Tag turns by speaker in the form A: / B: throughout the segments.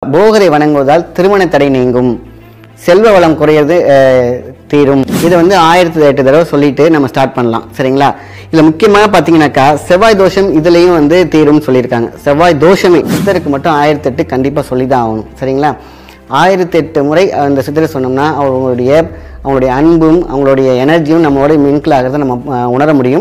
A: போகரை வணங்குவதால் திருமண தடை நீங்கும் செல்வ வளம் குறையிறது அஹ், தீரும் இதை வந்து ஆயிரத்தி எட்டு தடவை சொல்லிட்டு நம்ம ஸ்டார்ட் பண்ணலாம் சரிங்களா இதில் முக்கியமாக பார்த்தீங்கன்னாக்கா செவ்வாய் தோஷம் இதுலேயும் வந்து தீரும்னு சொல்லியிருக்காங்க செவ்வாய் தோஷமே சித்தருக்கு மட்டும் ஆயிரத்தி எட்டு கண்டிப்பாக சொல்லி தான் ஆகணும் சரிங்களா ஆயிரத்தி எட்டு முறை அந்த சித்தரை சொன்னோம்னா அவங்களுடைய அவங்களுடைய அன்பும் அவங்களுடைய எனர்ஜியும் நம்மளோட மின்கிள் ஆகிறத நம்ம அஹ், உணர முடியும்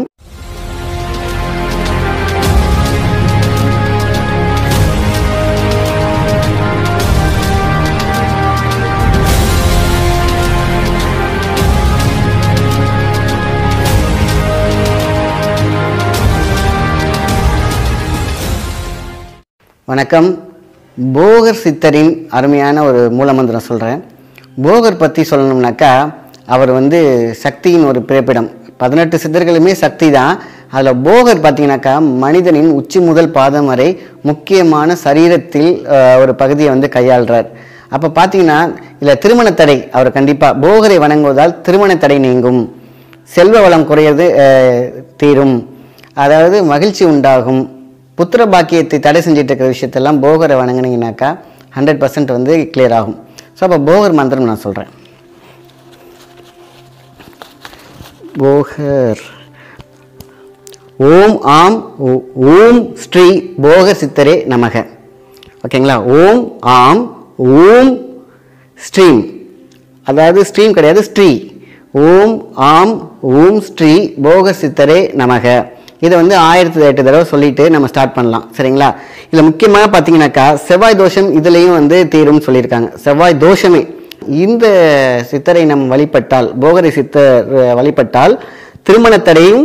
A: வணக்கம் போகர் சித்தரின் அருமையான ஒரு மூலமந்திரம் சொல்கிறேன் போகர் பற்றி சொல்லணும்னாக்கா அவர் வந்து சக்தியின் ஒரு பிறப்பிடம் பதினெட்டு சித்தர்களுமே சக்தி தான் அதில் போகர் பார்த்தீங்கன்னாக்கா மனிதனின் உச்சி முதல் பாதம் வரை முக்கியமான சரீரத்தில் அஹ், ஒரு பகுதியை வந்து கையாள்றார் அப்போ பார்த்தீங்கன்னா இதில் திருமண தடை அவர் கண்டிப்பாக போகரை வணங்குவதால் திருமண தடை நீங்கும் செல்வ வளம் குறையிறது அஹ், தீரும் அதாவது மகிழ்ச்சி உண்டாகும் புத்திர பாக்கியத்தை தடை செஞ்சுட்டு இருக்கிற விஷயத்தெல்லாம் போகரை வணங்குனீங்கனாக்கா ஹண்ட்ரட் பர்சன்ட் வந்து கிளியர் ஆகும் ஸோ அப்போ போகர் மந்திரம் நான் சொல்கிறேன் போகர் ஓம் ஆம் ஓ- ஓம் ஸ்ரீ போகர் சித்தரே நமக ஓகேங்களா ஓம் ஆம் ஓம் ஸ்ரீம் அதாவது ஸ்ட்ரீம் கிடையாது ஸ்ரீ ஓம் ஆம் ஓம் ஸ்ரீ போகர் சித்தரே நமக இதை வந்து ஆயிரத்தி எட்டு தடவை சொல்லிட்டு நம்ம ஸ்டார்ட் பண்ணலாம் சரிங்களா இதில் முக்கியமாக பார்த்தீங்கன்னாக்கா செவ்வாய் தோஷம் இதுலேயும் வந்து தீரும்னு சொல்லியிருக்காங்க செவ்வாய் தோஷமே இந்த சித்தரை நம் வழிபட்டால் போகரை சித்தர் அஹ், வழிபட்டால் திருமணத்தடையும்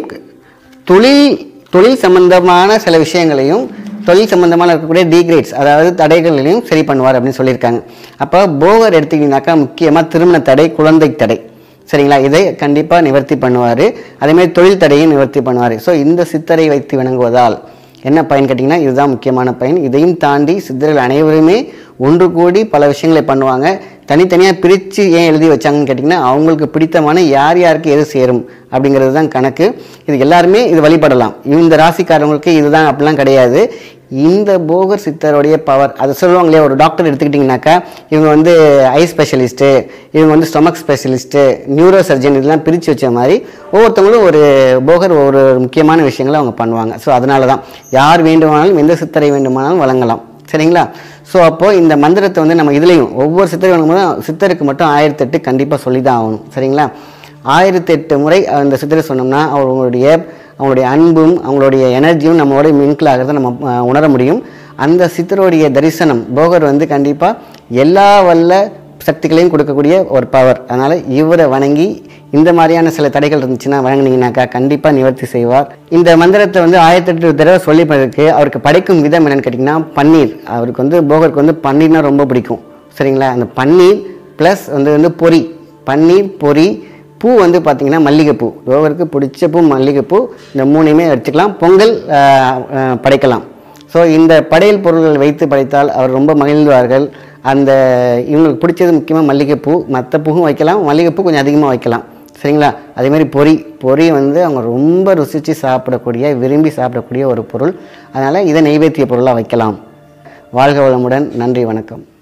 A: தொழில் தொழில் சம்பந்தமான சில விஷயங்களையும் தொழில் சம்பந்தமான இருக்கக்கூடிய டிகிரேட்ஸ் அதாவது தடைகளையும் சரி பண்ணுவார் அப்படின்னு சொல்லியிருக்காங்க அப்போ போகர் எடுத்துக்கிட்டீங்கன்னாக்கா முக்கியமாக திருமண தடை குழந்தை தடை சரிங்களா இதை கண்டிப்பாக நிவர்த்தி பண்ணுவார் அதேமாதிரி தொழில் தடையும் நிவர்த்தி பண்ணுவார் ஸோ இந்த சித்தரை வைத்து வணங்குவதால் என்ன பயன் கேட்டிங்கன்னா இதுதான் முக்கியமான பயன் இதையும் தாண்டி சித்தர்கள் அனைவருமே ஒன்று கூடி பல விஷயங்களை பண்ணுவாங்க தனித்தனியாக பிரித்து ஏன் எழுதி வச்சாங்கன்னு கேட்டிங்கன்னா அவங்களுக்கு பிடித்தமான யார் யாருக்கு எது சேரும் அப்படிங்கிறது தான் கணக்கு இது எல்லாருமே இது வழிபடலாம் இந்த ராசிக்காரங்களுக்கு இதுதான் அப்படிலாம் கிடையாது இந்த போகர் சித்தருடைய பவர் அதை சொல்லுவாங்க இல்லையா ஒரு டாக்டர் எடுத்துக்கிட்டிங்கனாக்கா இவங்க வந்து ஐ ஸ்பெஷலிஸ்ட்டு இவங்க வந்து ஸ்டொமக் ஸ்பெஷலிஸ்ட்டு நியூரோ சர்ஜன் இதெல்லாம் பிரித்து வச்ச மாதிரி ஒவ்வொருத்தவங்களும் ஒரு போகர் ஒரு முக்கியமான விஷயங்களை அவங்க பண்ணுவாங்க ஸோ அதனால தான் யார் வேண்டுமானாலும் எந்த சித்தரை வேண்டுமானாலும் வழங்கலாம் சரிங்களா ஸோ அப்போது இந்த மந்திரத்தை வந்து நம்ம இதுலேயும் ஒவ்வொரு சித்தரை வழங்கும்போது சித்தருக்கு மட்டும் ஆயிரத்தெட்டு கண்டிப்பாக சொல்லி தான் ஆகணும் சரிங்களா ஆயிரத்தெட்டு முறை அந்த சித்தரை சொன்னோம்னா அவங்களுடைய அவங்களுடைய அன்பும் அவங்களுடைய எனர்ஜியும் நம்மளோட மின்கிள் ஆகிறத நம்ம அஹ், உணர முடியும் அந்த சித்தருடைய தரிசனம் போகர் வந்து கண்டிப்பாக எல்லா வல்ல சக்திகளையும் கொடுக்கக்கூடிய ஒரு பவர் அதனால் இவரை வணங்கி இந்த மாதிரியான சில தடைகள் இருந்துச்சுன்னா வணங்குனீங்கனாக்கா கண்டிப்பாக நிவர்த்தி செய்வார் இந்த மந்திரத்தை வந்து ஆயிரத்தி எட்டு தடவை சொல்லி பிறகு அவருக்கு படைக்கும் விதம் என்னன்னு கேட்டிங்கன்னா பன்னீர் அவருக்கு வந்து போகருக்கு வந்து பன்னீர்னா ரொம்ப பிடிக்கும் சரிங்களா அந்த பன்னீர் ப்ளஸ் வந்து வந்து பொரி பன்னீர் பொரி பூ வந்து பார்த்திங்கன்னா மல்லிகைப்பூ ரோகருக்கு பிடிச்ச பூ மல்லிகைப்பூ இந்த மூணையுமே வச்சுக்கலாம் பொங்கல் ஆஹ், ஆஹ், படைக்கலாம் ஸோ இந்த படையல் பொருள்கள் வைத்து படைத்தால் அவர் ரொம்ப மகிழ்வார்கள் அந்த இவங்களுக்கு பிடிச்சது முக்கியமாக மல்லிகைப்பூ மற்ற பூவும் வைக்கலாம் மல்லிகைப்பூ கொஞ்சம் அதிகமாக வைக்கலாம் சரிங்களா அதே மாதிரி பொரி பொரி வந்து அவங்க ரொம்ப ருசித்து சாப்பிடக்கூடிய விரும்பி சாப்பிடக்கூடிய ஒரு பொருள் அதனால் இதை நைவேத்திய பொருளாக வைக்கலாம் வாழ்க வளமுடன் நன்றி வணக்கம்